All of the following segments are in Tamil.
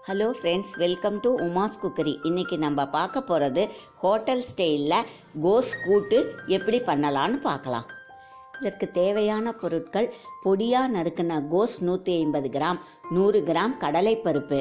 hello friends welcome to Uma's cookery இன்றைக்கி நம்ம பார்க்க போகிறது ஹோட்டல் ஸ்டைலில் கோஸ் கூட்டு எப்படி பண்ணலான்னு பார்க்கலாம் இதற்கு தேவையான பொருட்கள் பொடியாக நறுக்கின கோஸ் நூற்றி ஐம்பது கிராம் நூறு கிராம் கடலைப்பருப்பு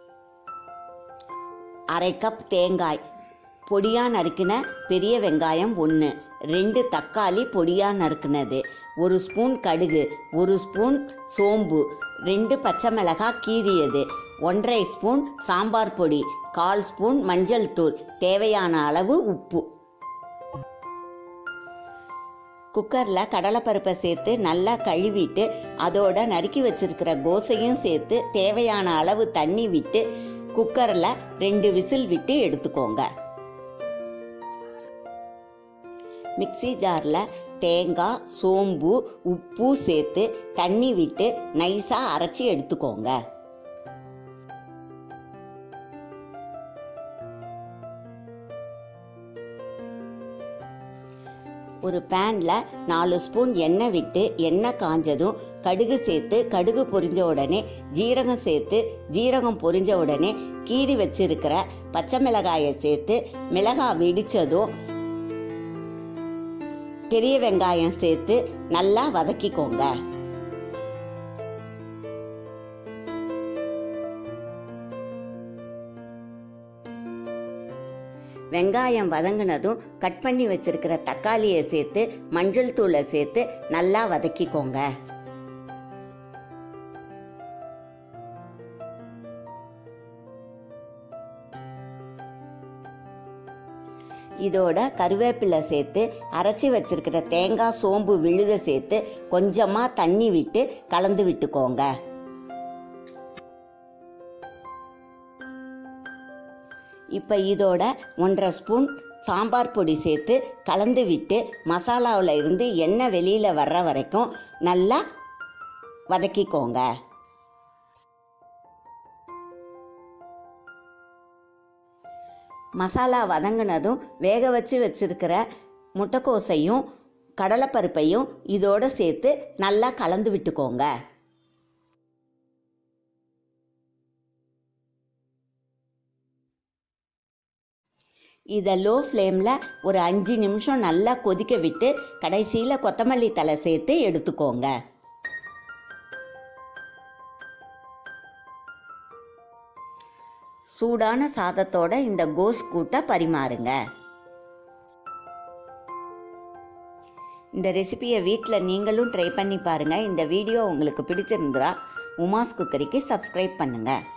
அரை கப் தேங்காய் பொடியாக நறுக்கின பெரிய வெங்காயம் ஒன்று ரெண்டு தக்காளி பொடியாக நறுக்கினது ஒரு ஸ்பூன் கடுகு ஒரு ஸ்பூன் சோம்பு ரெண்டு பச்சை மிளகாய் கீறியது ஒன்றரை ஸ்பூன் சாம்பார் பொடி கால் ஸ்பூன் மஞ்சள் தூள் தேவையான அளவு உப்பு குக்கரில் கடலைப்பருப்பை சேர்த்து நல்லா கழுவிட்டு அதோட நறுக்கி வச்சிருக்கிற கோசையும் சேர்த்து தேவையான அளவு தண்ணி விட்டு குக்கரில் ரெண்டு விசில் விட்டு எடுத்துக்கோங்க மிக்ஸி ஜாரில் தேங்காய் சோம்பு உப்பு சேர்த்து தண்ணி விட்டு நைஸாக அரைச்சி எடுத்துக்கோங்க ஒரு பேனில் நாலு ஸ்பூன் எண்ணெய் விட்டு எண்ணெய் காஞ்சதும் கடுகு சேர்த்து கடுகு பொரிஞ்ச உடனே ஜீரகம் சேர்த்து ஜீரகம் பொரிஞ்ச உடனே கீறி வச்சிருக்கிற பச்சை மிளகாயை சேர்த்து மிளகாய் வெடிச்சதும் பெரிய வெங்காயம் சேர்த்து நல்லா வதக்கிக்கோங்க வெங்காயம் வதங்கினதும் கட் பண்ணி வச்சிருக்கிற தக்காளியை சேர்த்து மஞ்சள் தூளை சேர்த்து நல்லா வதக்கிக்கோங்க இதோட கருவேப்பிலை சேர்த்து அரைச்சி வச்சிருக்கிற தேங்காய் சோம்பு விழுத சேர்த்து கொஞ்சமாக தண்ணி விட்டு கலந்து விட்டுக்கோங்க இப்போ இதோட ஒன்றரை ஸ்பூன் சாம்பார் பொடி சேர்த்து கலந்து விட்டு மசாலாவில் இருந்து எண்ணெய் வெளியில் வர்ற வரைக்கும் நல்லா வதக்கிக்கோங்க மசாலா வதங்கினதும் வேக வச்சு வச்சிருக்கிற முட்டைக்கோசையும் கடலைப்பருப்பையும் இதோடு சேர்த்து நல்லா கலந்து விட்டுக்கோங்க இதை லோ ஃப்ளேமில் ஒரு அஞ்சு நிமிஷம் நல்லா கொதிக்க விட்டு கடைசியில் கொத்தமல்லி தலை சேர்த்து எடுத்துக்கோங்க சூடான சாதத்தோட இந்த கோஸ் கூட்டை பரிமாறுங்க இந்த ரெசிபியை வீட்டில் நீங்களும் ட்ரை பண்ணி பாருங்கள் இந்த வீடியோ உங்களுக்கு பிடிச்சிருந்தா உமாஸ் குக்கரிக்கு சப்ஸ்கிரைப் பண்ணுங்கள்